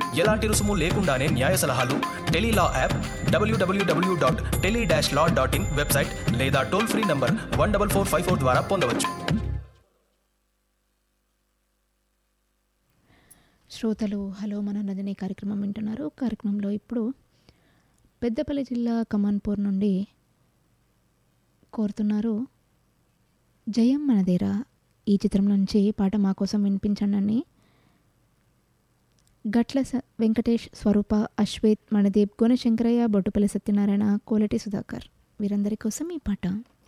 ఎలాంటి రుసుము లేకుండానే న్యాయ సలహాలు టెలీలా యాప్ డబ్ల్యూడబ్ల్యూడబ్ల్యూ dot tele dash law dot in website లేదా toll free number one double four five four ద్వారా పొందవచ్చు శ్రోతలు హలో మన నదిని కార్యక్రమం వింటున్నారు కార్యక్రమంలో ఇప్పుడు పెద్దపల్లి జిల్లా కమాన్పూర్ నుండి కోరుతున్నారు జయం మనదేరా ఈ చిత్రం నుంచి పాట మా కోసం వినిపించండి గట్ల స- వెంకటేష్ స్వరూప అశ్వేత్ మణదీప్ గుణశంకరయ్య బొట్టుపల్లి సత్యనారాయణ కోలటి సుధాకర్ వీరందరి కోసం ఈ పాట